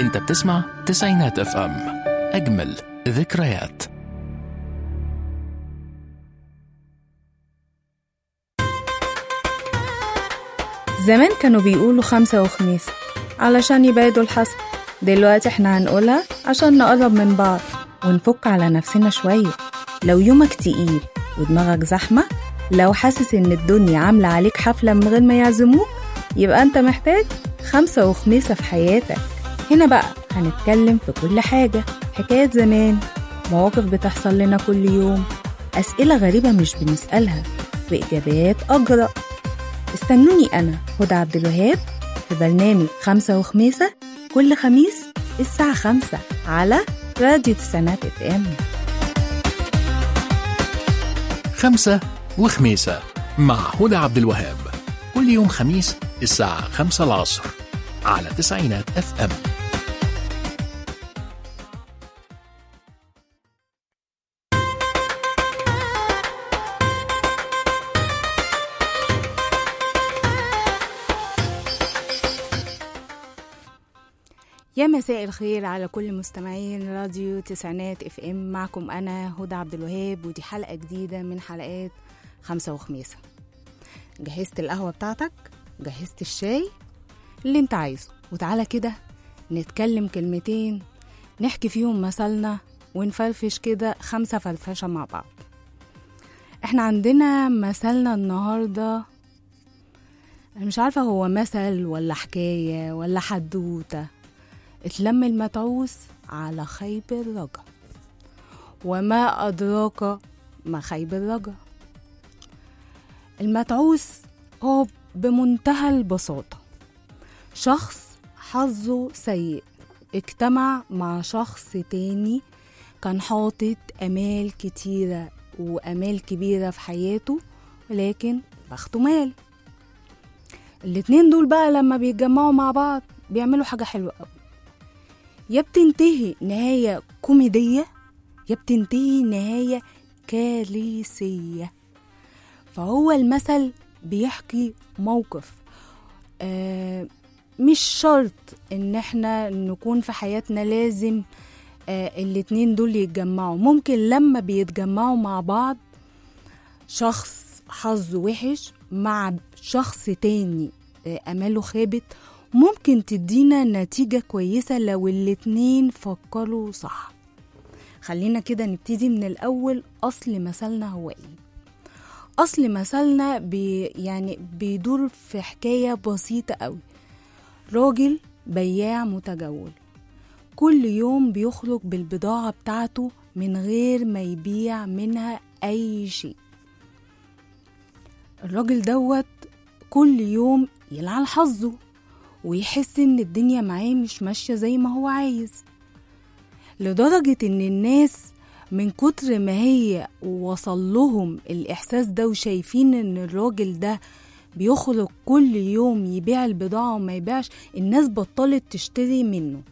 انت بتسمع تسعينات اف ام اجمل ذكريات زمان كانوا بيقولوا خمسة وخميس علشان يبعدوا الحسد دلوقتي احنا هنقولها عشان نقرب من بعض ونفك على نفسنا شوية لو يومك تقيل ودماغك زحمة لو حاسس ان الدنيا عاملة عليك حفلة من غير ما يعزموك يبقى انت محتاج خمسة وخميسة في حياتك هنا بقى هنتكلم في كل حاجة حكاية زمان مواقف بتحصل لنا كل يوم أسئلة غريبة مش بنسألها وإجابات أجرأ استنوني أنا هدى عبد الوهاب في برنامج خمسة وخميسة كل خميس الساعة خمسة على راديو تسعينات اف ام خمسة وخميسة مع هدى عبد الوهاب كل يوم خميس الساعة خمسة العصر على تسعينات اف ام يا مساء الخير على كل مستمعين راديو تسعينات اف ام معكم انا هدى عبد الوهاب ودي حلقه جديده من حلقات خمسة وخميسة جهزت القهوه بتاعتك جهزت الشاي اللي انت عايزه وتعالى كده نتكلم كلمتين نحكي فيهم مثلنا ونفرفش كده خمسة فرفشة مع بعض احنا عندنا مثلنا النهاردة أنا مش عارفة هو مثل ولا حكاية ولا حدوتة اتلم المتعوس على خيب الرجا وما أدراك ما خيب الرجا المتعوس هو بمنتهى البساطة شخص حظه سيء اجتمع مع شخص تاني كان حاطط أمال كتيرة وأمال كبيرة في حياته ولكن بخته مال الاتنين دول بقى لما بيتجمعوا مع بعض بيعملوا حاجة حلوة قوي يا بتنتهي نهاية كوميدية يا بتنتهي نهاية كارثية فهو المثل بيحكي موقف آه مش شرط ان احنا نكون في حياتنا لازم آه الاتنين دول يتجمعوا ممكن لما بيتجمعوا مع بعض شخص حظه وحش مع شخص تاني آه اماله خابت ممكن تدينا نتيجة كويسة لو الاتنين فكروا صح خلينا كده نبتدي من الأول أصل مثلنا هو إيه أصل مثلنا بي يعني بيدور في حكاية بسيطة قوي راجل بياع متجول كل يوم بيخرج بالبضاعة بتاعته من غير ما يبيع منها أي شيء الراجل دوت كل يوم يلعن حظه ويحس ان الدنيا معاه مش ماشية زي ما هو عايز لدرجة ان الناس من كتر ما هي وصل لهم الإحساس ده وشايفين ان الراجل ده بيخرج كل يوم يبيع البضاعة وما يبيعش الناس بطلت تشتري منه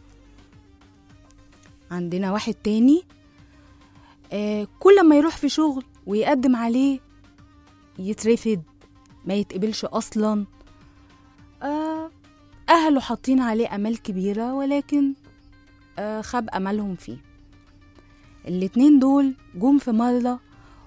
عندنا واحد تاني آه كل ما يروح في شغل ويقدم عليه يترفد ما يتقبلش أصلا آه أهله حاطين عليه أمال كبيرة ولكن آه خاب أملهم فيه الاتنين دول جم في مرة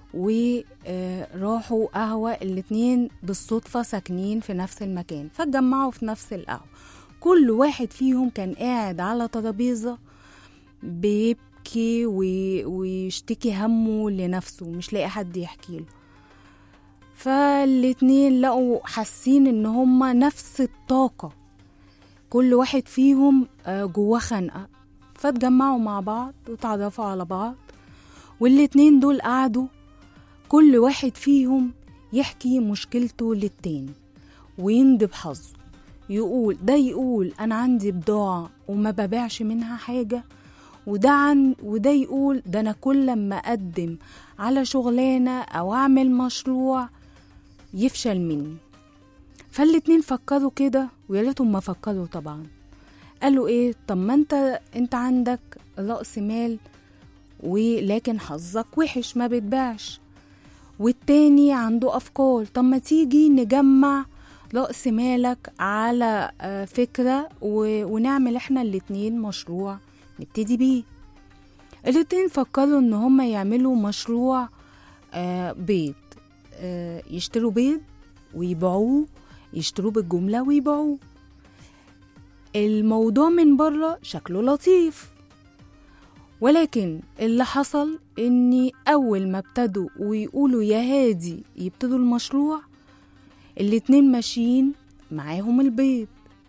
وراحوا قهوة الاتنين بالصدفة ساكنين في نفس المكان فاتجمعوا في نفس القهوة كل واحد فيهم كان قاعد على ترابيزة بيبكي ويشتكي همه لنفسه مش لاقي حد يحكي له فالاتنين لقوا حاسين ان هما نفس الطاقة كل واحد فيهم جواه خنقة فاتجمعوا مع بعض وتعرفوا على بعض والاتنين دول قعدوا كل واحد فيهم يحكي مشكلته للتاني ويندب حظه يقول ده يقول انا عندي بضاعة وما ببيعش منها حاجة وده عن وده يقول ده انا كل لما اقدم على شغلانة او اعمل مشروع يفشل مني فالاتنين فكروا كده ويا ريتهم ما فكروا طبعا قالوا ايه طب ما انت انت عندك رأس مال ولكن حظك وحش ما بتبيعش والتاني عنده افكار طب ما تيجي نجمع رأس مالك على آه، فكرة و... ونعمل احنا الاتنين مشروع نبتدي بيه الاتنين فكروا ان هما يعملوا مشروع آه، بيض آه، يشتروا بيض ويبيعوه يشتروه بالجملة ويبيعوه الموضوع من بره شكله لطيف ولكن اللي حصل اني اول ما ابتدوا ويقولوا يا هادي يبتدوا المشروع الاتنين ماشيين معاهم البيض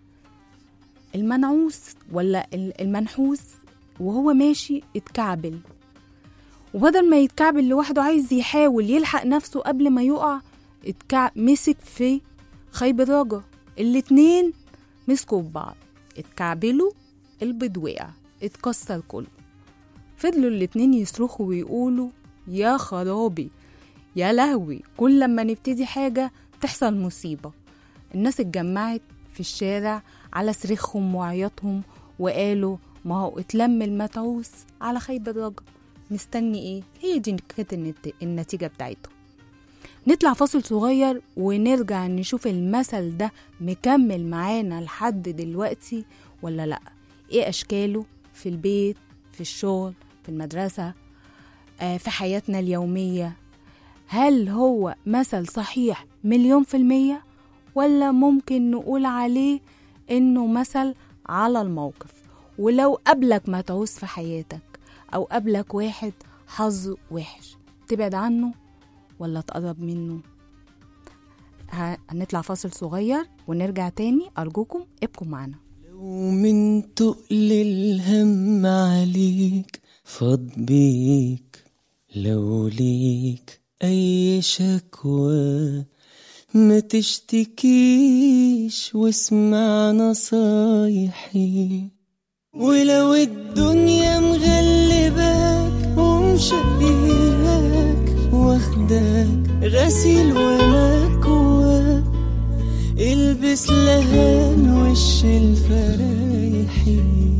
المنعوس ولا ال- المنحوس وهو ماشي اتكعبل وبدل ما يتكعبل لوحده عايز يحاول يلحق نفسه قبل ما يقع اتكع... مسك في خيب الرجا الاتنين مسكوا في بعض اتكعبلوا البيض وقع اتكسر كله فضلوا الاتنين يصرخوا ويقولوا يا خرابي يا لهوي كل لما نبتدي حاجة تحصل مصيبة الناس اتجمعت في الشارع على صريخهم وعياطهم وقالوا ما هو اتلم المتعوس على خيب الرجا مستني ايه هي دي كانت النت- النتيجة بتاعته نطلع فاصل صغير ونرجع نشوف المثل ده مكمل معانا لحد دلوقتي ولا لأ ايه أشكاله في البيت في الشغل في المدرسة آه، في حياتنا اليومية هل هو مثل صحيح مليون في المية ولا ممكن نقول عليه إنه مثل على الموقف ولو قبلك ما تعوز في حياتك أو قبلك واحد حظه وحش تبعد عنه ولا تقرب منه ه- هنطلع فاصل صغير ونرجع تاني أرجوكم ابقوا معنا لو من تقل الهم عليك فاض بيك لو ليك أي شكوى ما تشتكيش واسمع نصايحي ولو الدنيا مغلباك ومشقياك واخداك غسيل ومكواك البس لهان وش الفرايحي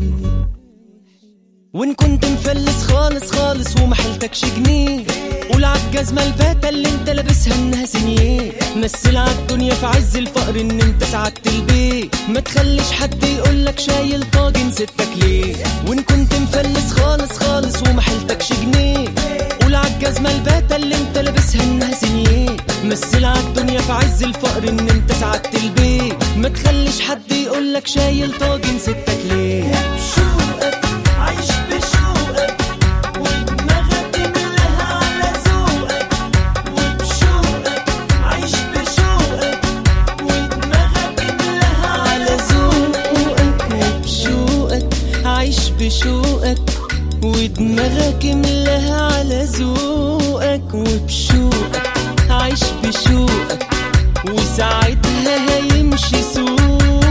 وان كنت مفلس خالص خالص وما حيلتكش جنيه قول عالجزمة الباتة اللي انت لابسها انها سنيه مثل عالدنيا في عز الفقر ان انت سعدت البيت ما تخليش حد يقولك شايل طاجن ستك ليه وان كنت مفلس خالص خالص وما حيلتكش جنيه قول عالجزمة الباتة اللي انت لابسها انها سنيه مثل عالدنيا في عز الفقر ان انت سعدت البيت ما تخليش حد يقولك شايل طاجن ستك ليه بشوقك عايش بشوقك ودماغك ملاها على ذوقك وبشوقك عايش بشوقك ودماغك ملاها على ذوقك وبشوقك عايش بشوقك ودماغك ملاها على ذوقك وبشوقك عايش بشوقك وساعتها هيمشي سوقك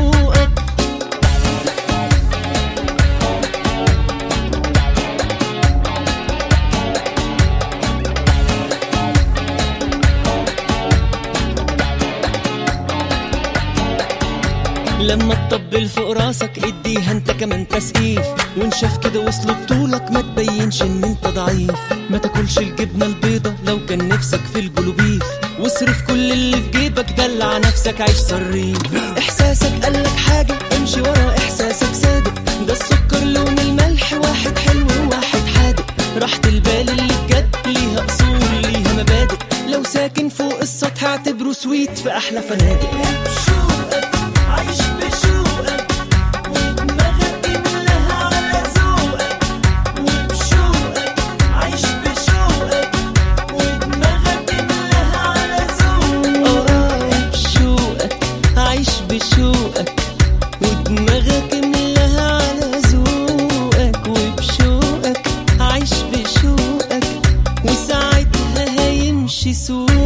لما تطبل فوق راسك اديها انت كمان تسقيف وان شاف كده وصل بطولك ما تبينش ان انت ضعيف ما تاكلش الجبنه البيضه لو كان نفسك في الجلوبيف واصرف كل اللي في جيبك دلع نفسك عيش صريف احساسك قالك حاجه امشي ورا احساسك صادق ده السكر لون الملح واحد حلو وواحد حادق راحة البال اللي بجد ليها اصول ليها مبادئ لو ساكن فوق السطح اعتبره سويت في احلى فنادق عايش بشوقك ودماغك ملاها على ذوقك وبشوقك عايش بشوقك ودماغك ملاها على ذوقك اه بشوقك عايش بشوقك ودماغك ملاها على ذوقك وبشوقك عايش بشوقك وساعتها هيمشي سوقك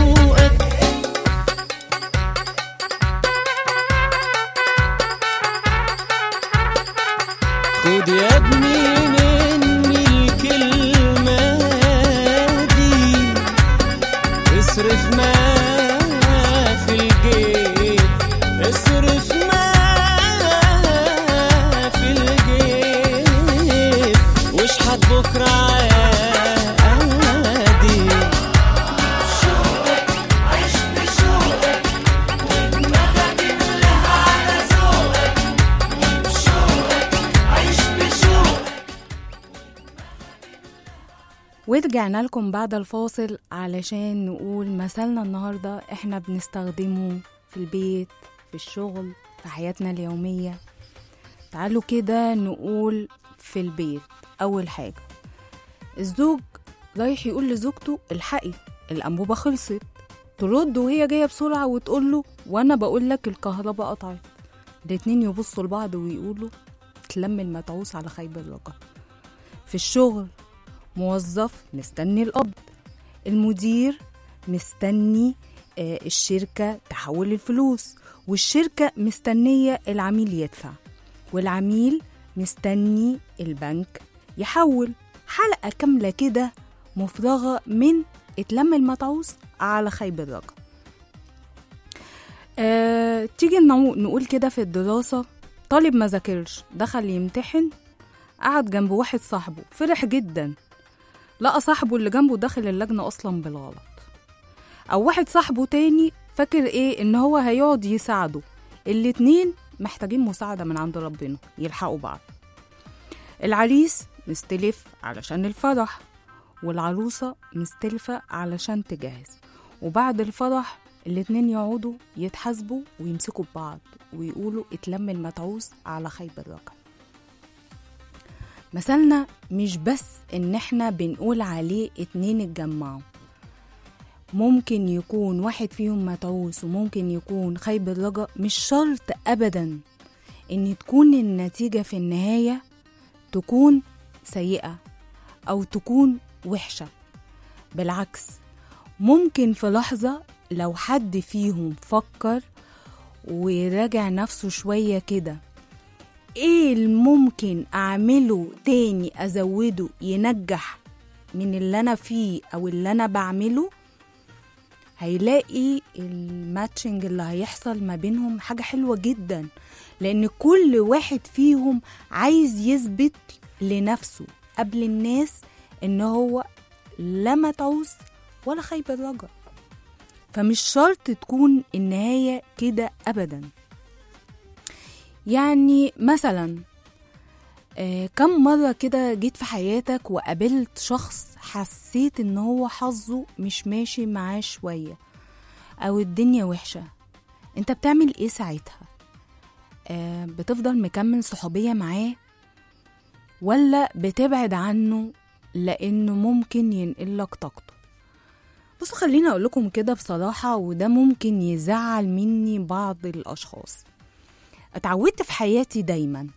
خد يا ابني مني الكلمة دي اصرف ما في الجيب اصرف ما في الجيب واشحت بكرة عادي عيش بشوقك ودماغك ورجعنا لكم بعد الفاصل علشان نقول مثلنا النهاردة احنا بنستخدمه في البيت في الشغل في حياتنا اليومية تعالوا كده نقول في البيت أول حاجة الزوج رايح يقول لزوجته الحقي الأنبوبة خلصت ترد وهي جاية بسرعة وتقول له وأنا بقول لك الكهرباء قطعت الاتنين يبصوا لبعض ويقولوا تلم المتعوس على خيب الرجا في الشغل موظف مستني القبض المدير مستني آه، الشركة تحول الفلوس والشركة مستنية العميل يدفع والعميل مستني البنك يحول حلقة كاملة كده مفرغة من اتلم المتعوس على خيب الرجا أه تيجي نو- نقول كده في الدراسة طالب ما ذاكرش دخل يمتحن قعد جنب واحد صاحبه فرح جدا لقى صاحبه اللي جنبه داخل اللجنة أصلا بالغلط أو واحد صاحبه تاني فاكر إيه إن هو هيقعد يساعده الاتنين محتاجين مساعدة من عند ربنا يلحقوا بعض العريس مستلف علشان الفرح والعروسة مستلفة علشان تجهز وبعد الفرح الاتنين يقعدوا يتحاسبوا ويمسكوا ببعض ويقولوا اتلم المتعوس على خيب الرجل مثلنا مش بس ان احنا بنقول عليه اتنين اتجمعوا ممكن يكون واحد فيهم متعوس وممكن يكون خيب الرجا مش شرط ابدا ان تكون النتيجة في النهاية تكون سيئة او تكون وحشة بالعكس ممكن في لحظة لو حد فيهم فكر وراجع نفسه شوية كده ايه الممكن اعمله تاني ازوده ينجح من اللي انا فيه او اللي انا بعمله هيلاقي الماتشنج اللي هيحصل ما بينهم حاجة حلوة جدا لان كل واحد فيهم عايز يثبت لنفسه قبل الناس ان هو لا متعوس ولا خيب الرجا فمش شرط تكون النهاية كده أبدا يعني مثلا آه، كم مرة كده جيت في حياتك وقابلت شخص حسيت ان هو حظه مش ماشي معاه شوية او الدنيا وحشة انت بتعمل ايه ساعتها آه، بتفضل مكمل صحوبية معاه ولا بتبعد عنه لانه ممكن ينقلك طاقته بصوا خليني اقول لكم كده بصراحة وده ممكن يزعل مني بعض الاشخاص اتعودت في حياتي دايما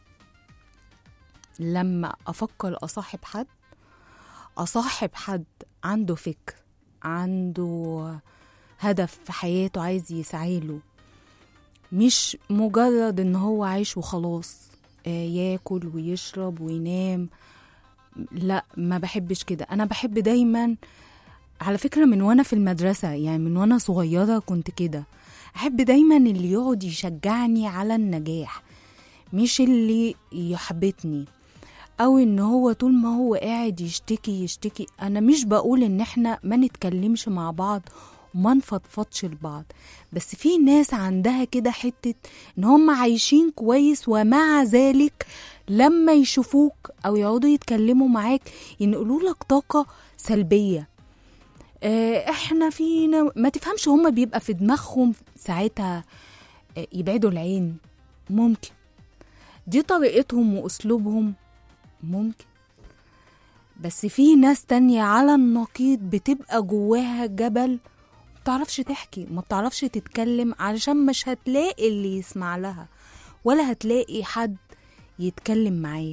لما افكر اصاحب حد اصاحب حد عنده فكر عنده هدف في حياته عايز يسعى له مش مجرد ان هو عايش وخلاص آه، ياكل ويشرب وينام لا ما بحبش كده انا بحب دايما على فكرة من وانا في المدرسة يعني من وانا صغيرة كنت كده احب دايما اللي يقعد يشجعني على النجاح مش اللي يحبطني او ان هو طول ما هو قاعد يشتكي يشتكي انا مش بقول ان احنا ما نتكلمش مع بعض وما نفضفضش لبعض بس في ناس عندها كده حتة ان هم عايشين كويس ومع ذلك لما يشوفوك او يقعدوا يتكلموا معاك ينقلوا لك طاقة سلبية آه، احنا فينا ما تفهمش هم بيبقى في دماغهم ساعتها آه، يبعدوا العين ممكن دي طريقتهم واسلوبهم ممكن بس في ناس تانية على النقيض بتبقى جواها جبل مبتعرفش تحكي ما بتعرفش تتكلم علشان مش هتلاقي اللي يسمع لها ولا هتلاقي حد يتكلم معاه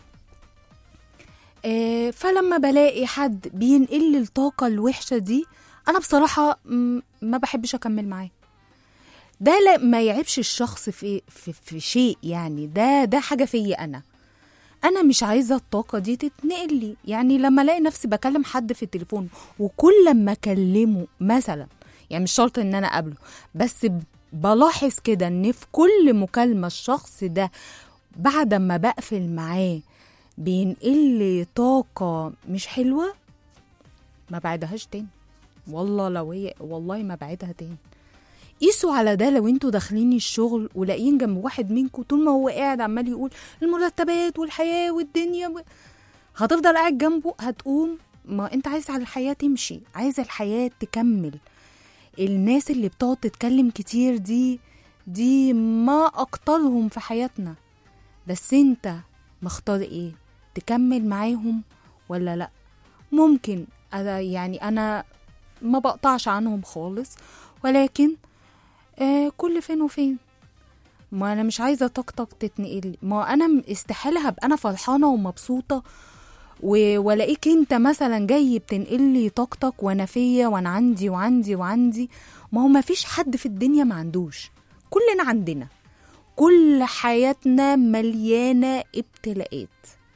آه، فلما بلاقي حد بينقل لي الطاقة الوحشة دي أنا بصراحة م- ما بحبش أكمل معاه ده لا ما يعيبش الشخص في, في, في شيء يعني ده ده حاجة فيا أنا أنا مش عايزة الطاقة دي تتنقل لي يعني لما ألاقي نفسي بكلم حد في التليفون وكل لما أكلمه مثلا يعني مش شرط إن أنا أقابله بس ب- بلاحظ كده إن في كل مكالمة الشخص ده بعد ما بقفل معاه بينقل لي طاقة مش حلوة ما بعدهاش تاني والله لو هي والله ما بعدها تاني قيسوا على ده لو انتوا داخلين الشغل ولاقيين جنب واحد منكم طول ما هو قاعد عمال يقول المرتبات والحياة والدنيا و... هتفضل قاعد جنبه هتقوم ما انت عايز على الحياة تمشي عايز الحياة تكمل الناس اللي بتقعد تتكلم كتير دي دي ما اكترهم في حياتنا بس انت مختار ايه تكمل معاهم ولا لا ممكن أنا يعني انا ما بقطعش عنهم خالص ولكن آه كل فين وفين ما انا مش عايزه طاقتك تتنقل ما انا م- استحاله هبقى انا فرحانه ومبسوطه و- والاقيك انت مثلا جاي بتنقل لي طاقتك وانا فيا وانا عندي وعندي وعندي ما هو ما فيش حد في الدنيا ما عندوش كلنا عندنا كل حياتنا مليانه ابتلاءات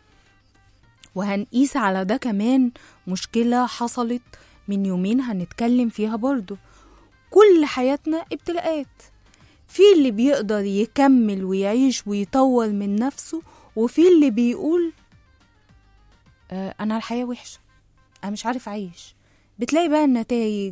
وهنقيس على ده كمان مشكله حصلت من يومين هنتكلم فيها برضو كل حياتنا ابتلاءات في اللي بيقدر يكمل ويعيش ويطور من نفسه وفي اللي بيقول آه انا الحياه وحشه انا مش عارف اعيش بتلاقي بقى النتائج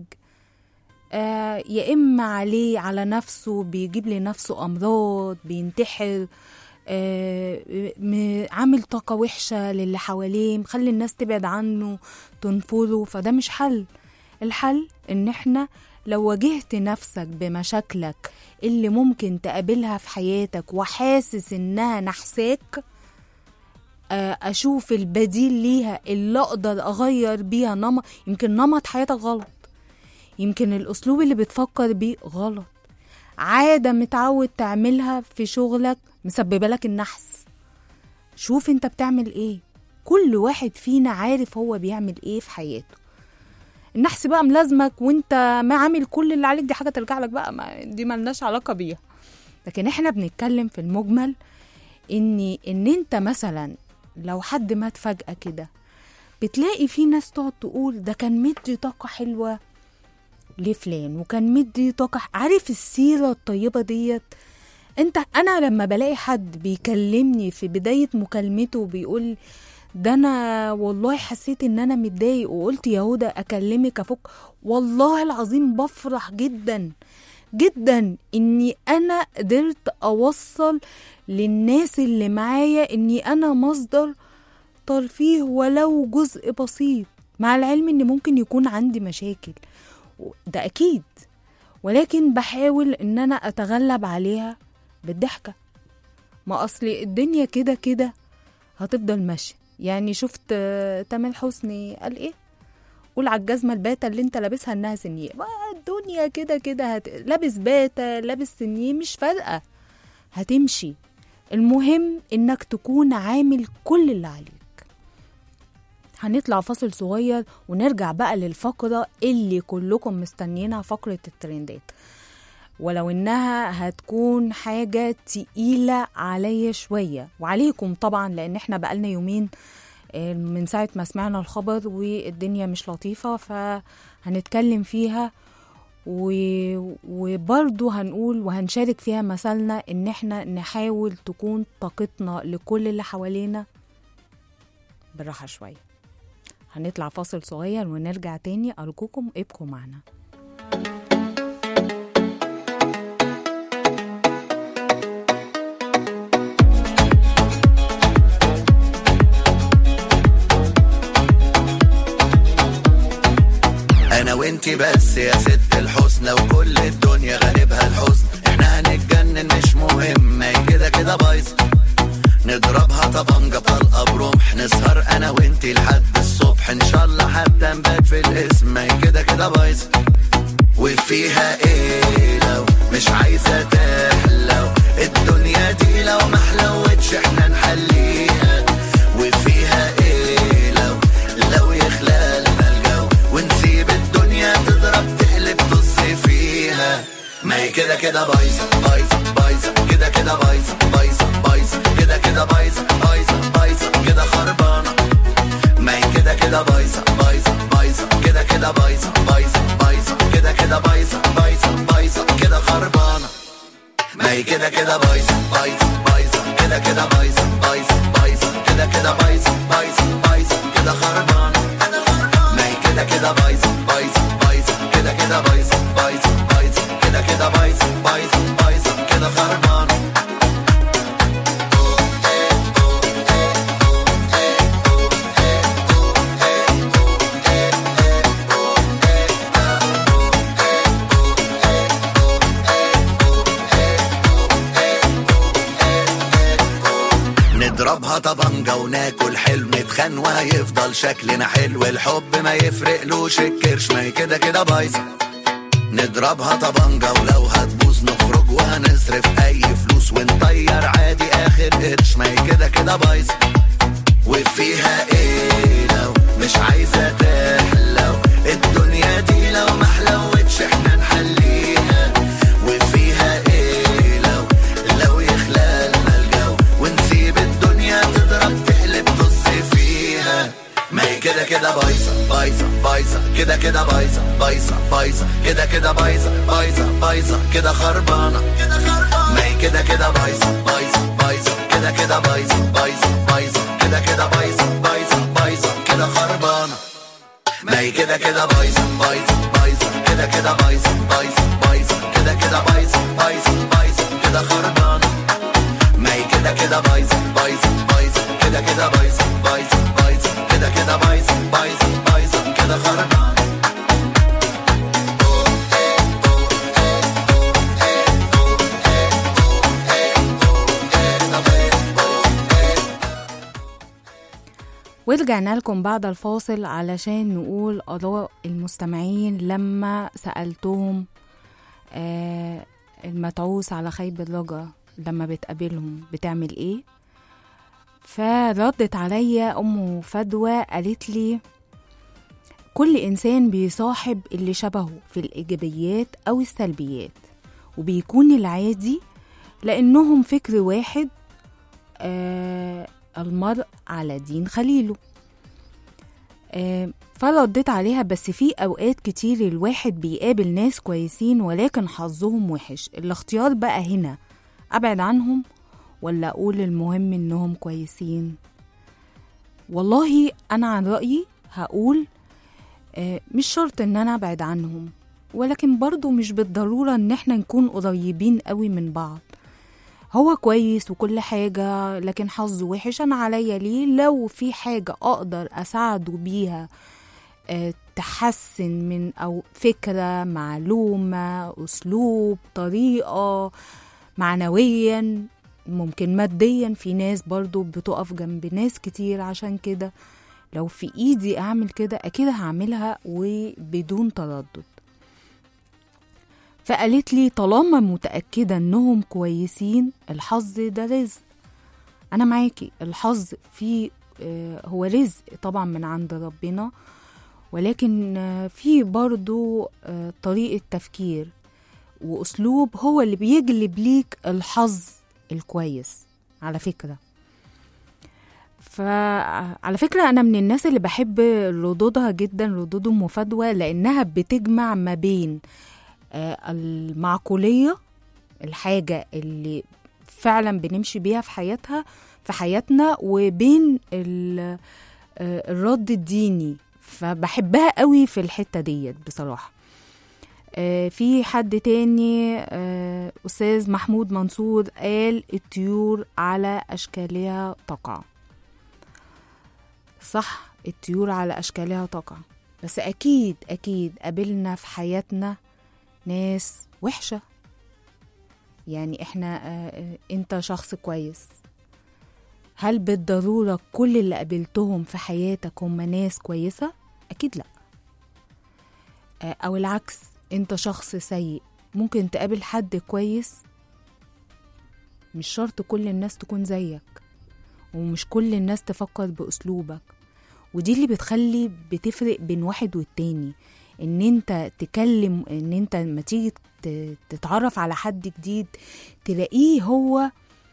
آه يا اما عليه على نفسه بيجيب لنفسه امراض بينتحر آه م- عامل طاقة وحشة للي حواليه مخلي الناس تبعد عنه تنفره فده مش حل الحل ان احنا لو واجهت نفسك بمشاكلك اللي ممكن تقابلها في حياتك وحاسس انها نحساك آه، اشوف البديل ليها اللي اقدر اغير بيها نمط يمكن نمط حياتك غلط يمكن الاسلوب اللي بتفكر بيه غلط عاده متعود تعملها في شغلك مسببه لك النحس شوف انت بتعمل ايه كل واحد فينا عارف هو بيعمل ايه في حياته النحس بقى ملازمك وانت ما عامل كل اللي عليك دي حاجه ترجع لك بقى ما دي ملناش علاقه بيها لكن احنا بنتكلم في المجمل ان ان انت مثلا لو حد مات فجاه كده بتلاقي في ناس تقعد تقول ده كان مدي طاقه حلوه لفلان وكان مدي طاقه عارف السيره الطيبه ديت انت انا لما بلاقي حد بيكلمني في بدايه مكالمته وبيقول ده انا والله حسيت ان انا متضايق وقلت يا هدى اكلمك افك والله العظيم بفرح جدا جدا اني انا قدرت اوصل للناس اللي معايا اني انا مصدر ترفيه ولو جزء بسيط مع العلم ان ممكن يكون عندي مشاكل ده اكيد ولكن بحاول ان انا اتغلب عليها بالضحكه ما اصل الدنيا كده كده هتفضل ماشيه يعني شفت آه، تامر حسني قال ايه قول على الجزمه الباته اللي انت لابسها انها سنيه بقى الدنيا كده كده هت... لابس باته لابس سنيه مش فارقه هتمشي المهم انك تكون عامل كل اللي عليك هنطلع فاصل صغير ونرجع بقى للفقرة اللي كلكم مستنيينها فقرة الترندات ولو انها هتكون حاجة تقيلة عليا شوية وعليكم طبعا لان احنا بقالنا يومين آه، من ساعة ما سمعنا الخبر والدنيا مش لطيفة فهنتكلم فيها و... وبرضو هنقول وهنشارك فيها مثلنا ان احنا نحاول تكون طاقتنا لكل اللي حوالينا بالراحة شوية هنطلع فاصل صغير ونرجع تاني أرجوكم ابقوا معنا انا وانتي بس يا ست الحسنى وكل الدنيا غالبها الحزن احنا هنتجنن مش مهم ما هي كده كده بايظه نضربها طبنجة طلقة برمح نسهر انا وانتي لحد الصبح ان شاء الله حتى نبات في الاسم ما هي كده كده بايظه وفيها ايه لو مش عايزة تحلو الدنيا دي لو ما حلوتش احنا نحليها وفيها ايه لو لو يخلى لنا الجو ونسيب الدنيا تضرب تقلب طز فيها ما هي كده كده بايظة بايظة بايظة كده كده بايظة بايظة بايظة كده كده بايظة بايظة بايظة كده خربانة ما هي كده كده بايظة بايظة بايظة كده كده بايظة بايظة بايظة كده كده بايظة بايظة بايظة كده خربانة ما هي كده كده بايظة بايظة بايظة كده كده بايظة بايظة بايظة كده كده بايظة بايظة بايظة كده خربانة ما هي كده كده بايظة بايظة بايظة كده كده بايظة بايظة بايظة كده كده بايظة بايظة بايظة كده خربانة نضربها طبنجة وناكل حلو نتخان وهيفضل شكلنا حلو الحب ما يفرقلوش الكرش ما هي كده كده بايظة نضربها طبنجة ولو هتبوظ نخرج وهنصرف أي فلوس ونطير عادي آخر قرش ما هي كده كده بايظة وفيها ايه لو مش عايزة تحلو الدنيا دي لو محلوتش احنا نحليها وفيها ايه لو لو يخلالنا الجو ونسيب الدنيا تضرب تقلب طز فيها ما هي كده كده بايظة بايظة بايظة كده كده بايظة بايظة بايظة كده كده بايظة بايظة بايظة كده خربانة كده خربانة ما هي كده كده بايظة بايظة بايظة كده كده بايظة بايظة بايظة كده كده بايظة بايظة بايظة كده خربانة ما هي كده كده بايظة بايظة بايظة كده كده بايظة بايظة بايظة كده كده بايظة بايظة بايظة كده خربانة ما هي كده كده بايظة بايظة بايظة كده كده بايظة بايظة بايظة كده كده بايظة بايظة بايظة كده خربانة ورجعنا لكم بعد الفاصل علشان نقول آراء المستمعين لما سألتهم آه المتعوس على خيب الرجا لما بتقابلهم بتعمل ايه فردت عليا أم فدوى قالت لي كل إنسان بيصاحب اللي شبهه في الإيجابيات أو السلبيات وبيكون العادي لأنهم فكر واحد آه المرء على دين خليله آه فرديت عليها بس في أوقات كتير الواحد بيقابل ناس كويسين ولكن حظهم وحش الاختيار بقى هنا أبعد عنهم ولا أقول المهم إنهم كويسين والله أنا عن رأيي هقول آه مش شرط إن أنا أبعد عنهم ولكن برضو مش بالضرورة إن احنا نكون قريبين قوي من بعض هو كويس وكل حاجة لكن حظه وحش أنا عليا ليه لو في حاجة أقدر أساعده بيها آه، تحسن من أو فكرة معلومة أسلوب طريقة معنويا ممكن ماديا في ناس برضو بتقف جنب ناس كتير عشان كده لو في ايدي اعمل كده اكيد هعملها وبدون تردد فقالت لي طالما متأكدة انهم كويسين الحظ ده رزق انا معاكي الحظ فيه آه، هو رزق طبعا من عند ربنا ولكن آه، في برضو آه، طريقة تفكير وأسلوب هو اللي بيجلب ليك الحظ الكويس على فكرة فعلى فكرة أنا من الناس اللي بحب ردودها جدا ردود أم فدوى لأنها بتجمع ما بين آه، المعقولية الحاجة اللي فعلا بنمشي بيها في حياتها في حياتنا وبين ال- آه، الرد الديني فبحبها قوي في الحتة ديت بصراحة آه، في حد تاني آه، أستاذ محمود منصور قال الطيور على أشكالها تقع صح الطيور على أشكالها تقع بس أكيد أكيد قابلنا في حياتنا ناس وحشة يعني احنا آه، آه، انت شخص كويس هل بالضرورة كل اللي قابلتهم في حياتك هم ناس كويسة؟ أكيد لأ آه، أو العكس انت شخص سيء ممكن تقابل حد كويس مش شرط كل الناس تكون زيك ومش كل الناس تفكر بأسلوبك ودي اللي بتخلي بتفرق بين واحد والتاني ان انت تكلم ان انت لما تيجي ت- تتعرف على حد جديد تلاقيه هو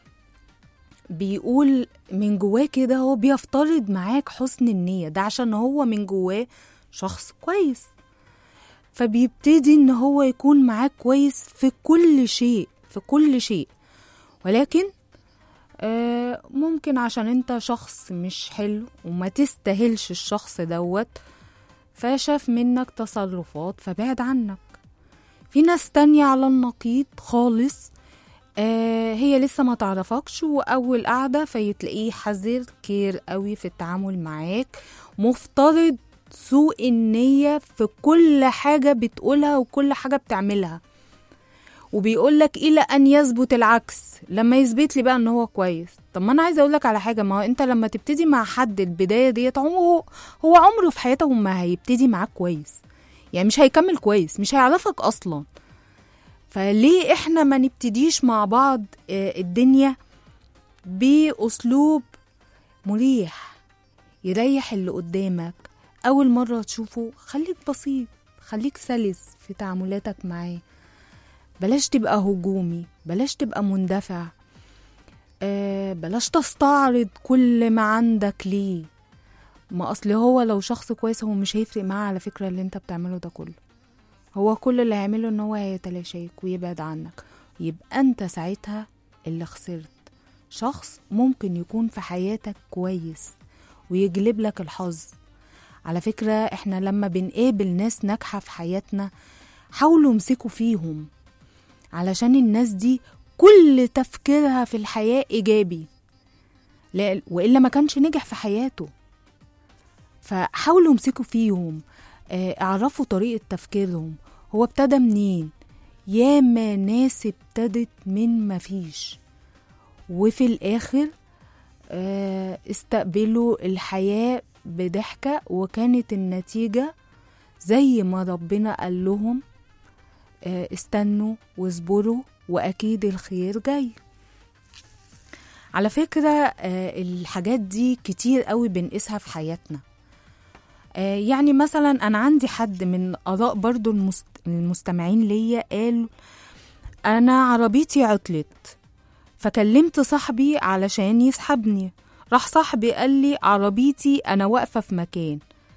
بيقول من جواه كده هو بيفترض معاك حسن النية ده عشان هو من جواه شخص كويس فبيبتدي ان هو يكون معاك كويس في كل شيء في كل شيء ولكن آه، ممكن عشان انت شخص مش حلو وما تستاهلش الشخص دوت فشاف منك تصرفات فبعد عنك في ناس تانية على النقيض خالص آه هي لسه ما تعرفكش وأول قعدة فيتلاقيه حذر كير قوي في التعامل معاك مفترض سوء النية في كل حاجة بتقولها وكل حاجة بتعملها وبيقول لك الى ان يثبت العكس لما يثبت لي بقى ان هو كويس طب ما انا عايزه اقول لك على حاجه ما هو انت لما تبتدي مع حد البدايه ديت عمره هو عمره في حياته ما هيبتدي معاك كويس يعني مش هيكمل كويس مش هيعرفك اصلا فليه احنا ما نبتديش مع بعض آه، الدنيا باسلوب مريح يريح اللي قدامك اول مره تشوفه خليك بسيط خليك سلس في تعاملاتك معاه بلاش تبقى هجومي بلاش تبقى مندفع آه بلاش تستعرض كل ما عندك ليه ما اصل هو لو شخص كويس هو مش هيفرق معاه على فكرة اللي انت بتعمله ده كله هو كل اللي هيعمله ان هو هيتلاشاك ويبعد عنك يبقى انت ساعتها اللي خسرت شخص ممكن يكون في حياتك كويس ويجلب لك الحظ على فكرة احنا لما بنقابل ناس ناجحة في حياتنا حاولوا امسكوا فيهم علشان الناس دي كل تفكيرها في الحياة إيجابي لا وإلا ما كانش نجح في حياته فحاولوا امسكوا فيهم آه، اعرفوا طريقة تفكيرهم هو ابتدى منين ياما ناس ابتدت من مفيش وفي الآخر آه، استقبلوا الحياة بضحكة وكانت النتيجة زي ما ربنا قال لهم آه، استنوا واصبروا وأكيد الخير جاي على فكرة آه، الحاجات دي كتير قوي بنقيسها في حياتنا آه، يعني مثلا أنا عندي حد من آراء برضو المست... المستمعين ليا قال أنا عربيتي عطلت فكلمت صاحبي علشان يسحبني راح صاحبي قال لي عربيتي أنا واقفة في مكان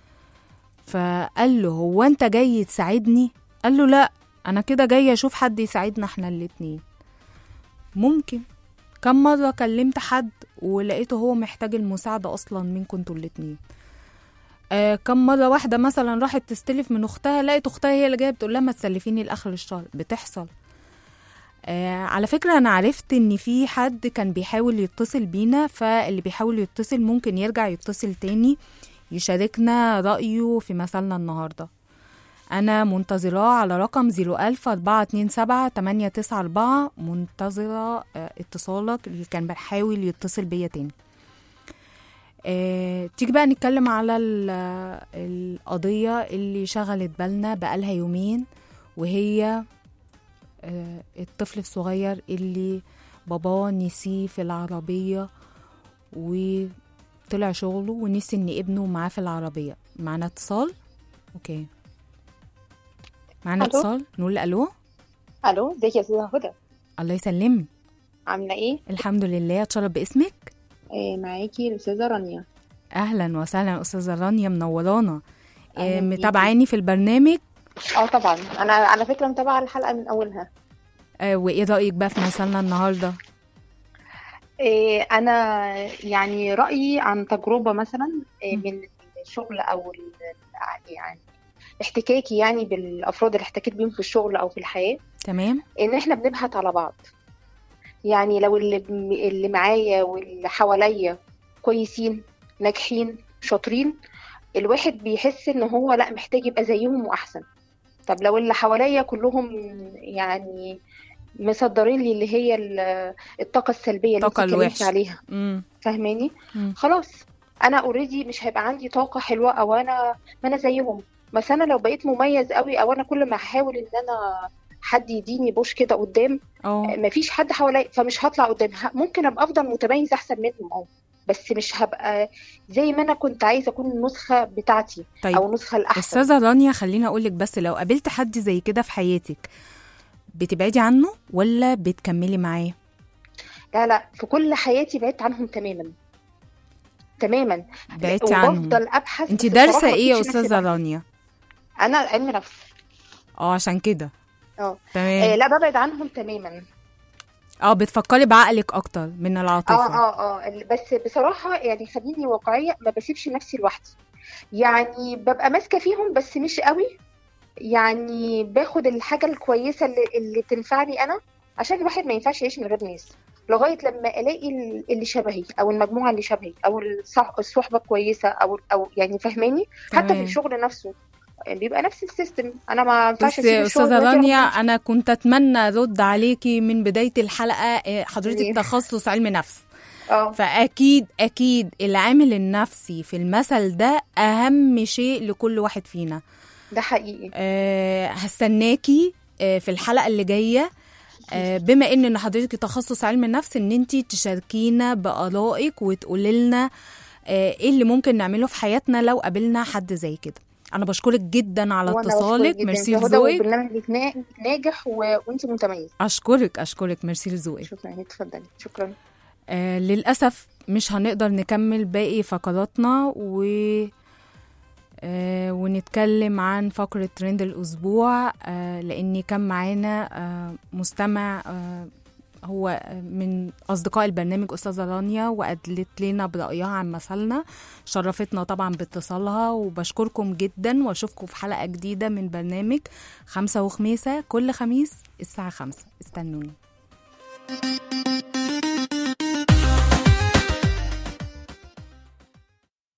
فقال له هو أنت جاي تساعدني قال له لا أنا كده جاي أشوف حد يساعدنا احنا الاتنين ممكن كم مرة كلمت حد ولقيته هو محتاج المساعدة أصلا منكم انتوا الاتنين آه كم مرة واحدة مثلا راحت تستلف من أختها لقيت أختها هي اللي جاية بتقول لها ما تسلفيني لآخر الشهر بتحصل آه على فكرة أنا عرفت إن في حد كان بيحاول يتصل بينا فاللي بيحاول يتصل ممكن يرجع يتصل تاني يشاركنا رأيه في مثلنا النهاردة أنا منتظراه على رقم 01000 427 894 منتظرة آه، اتصالك اللي كان بيحاول يتصل بيا تاني آه، تيجي بقى نتكلم على ال- القضية اللي شغلت بالنا بقالها يومين وهي آه، الطفل الصغير اللي باباه نسيه في العربية وطلع شغله ونسي ان ابنه معاه في العربية معانا اتصال اوكي معانا ألو؟ اتصال نقول الو الو ازيك يا استاذه هدى الله يسلمك عامله ايه الحمد لله اتشرف باسمك آه معاكي الاستاذه رانيا اهلا وسهلا استاذه رانيا منورانا آه، أهلاً بيكي. متابعاني في البرنامج اه طبعا انا على فكره متابعه الحلقه من اولها آه، وايه رايك بقى في مثلنا النهارده آه انا يعني رايي عن تجربه مثلا آه من الشغل او ال- يعني احتكاكي يعني بالافراد اللي احتكيت بيهم في الشغل او في الحياه تمام ان احنا بنبحث على بعض يعني لو اللي اللي معايا واللي حواليا كويسين ناجحين شاطرين الواحد بيحس ان هو لا محتاج يبقى زيهم واحسن طب لو اللي حواليا كلهم يعني مصدرين لي اللي هي ال- الطاقه السلبيه اللي انت الطاقة اتكلمتي الوحشة. عليها امم فاهماني مم. خلاص انا اوريدي مش هيبقى عندي طاقه حلوه او انا ما انا زيهم بس انا لو بقيت مميز قوي او انا كل ما احاول ان انا حد يديني بوش كده قدام اه مفيش حد حواليا فمش هطلع قدام ه- ممكن ابقى افضل متميز احسن منهم اه بس مش هبقى زي ما انا كنت عايزه اكون النسخه بتاعتي طيب او النسخه الاحسن استاذه رانيا خليني اقول لك بس لو قابلت حد زي كده في حياتك بتبعدي عنه ولا بتكملي معاه لا لا في كل حياتي بعدت عنهم تماما تماما بعدتي عنهم وبفضل ابحث انت بس دارسه بصراحة ايه يا مفيش نفس استاذه الوقت. رانيا انا علم نفس اه عشان كده اه آه، تمام لا ببعد عنهم تماما اه بتفكري بعقلك اكتر من اه العاطفه اه اه ال- بس بصراحه يعني خليني واقعيه ما بسيبش نفسي لوحدي يعني ببقى ماسكه فيهم بس مش قوي يعني باخد الحاجه الكويسه اللي, اللي تنفعني انا عشان الواحد ما ينفعش يعيش من غير ناس لغايه لما الاقي ال- اللي شبهي او المجموعه اللي شبهي او الصح- الصحبه الكويسه او او يعني فهماني حتى في تمام. الشغل نفسه بيبقى نفس السيستم انا ما ينفعش بس اسيب الشغل استاذه دلوقتي رانيا أروح أمشي. انا كنت اتمنى ارد عليكي من بدايه الحلقه آه، حضرتك ليه؟ تخصص علم نفس اه فاكيد اكيد العامل النفسي في المثل ده اهم شيء لكل واحد فينا ده حقيقي أه هستناكي آه، في الحلقه اللي جايه آه، بما ان ان حضرتك تخصص علم النفس ان انت تشاركينا بارائك وتقولي لنا آه، ايه اللي ممكن نعمله في حياتنا لو قابلنا حد زي كده انا بشكرك جدا على وأنا بشكرك اتصالك جداً ميرسي يا هدى لذوقك وبرنامجك نا- ناجح و... وانت متميزه اشكرك اشكرك ميرسي لذوقك شكرا اتفضلي شكرا آه للأسف مش هنقدر نكمل باقي فقراتنا و آه ونتكلم عن فقرة ترند الأسبوع آه لأني كان معانا آه مستمع آه هو من أصدقاء البرنامج أستاذة رانيا وقالت لنا برأيها عن مثلنا شرفتنا طبعا باتصالها وبشكركم جدا وأشوفكم في حلقة جديدة من برنامج خمسة وخميسة كل خميس الساعة خمسة استنوني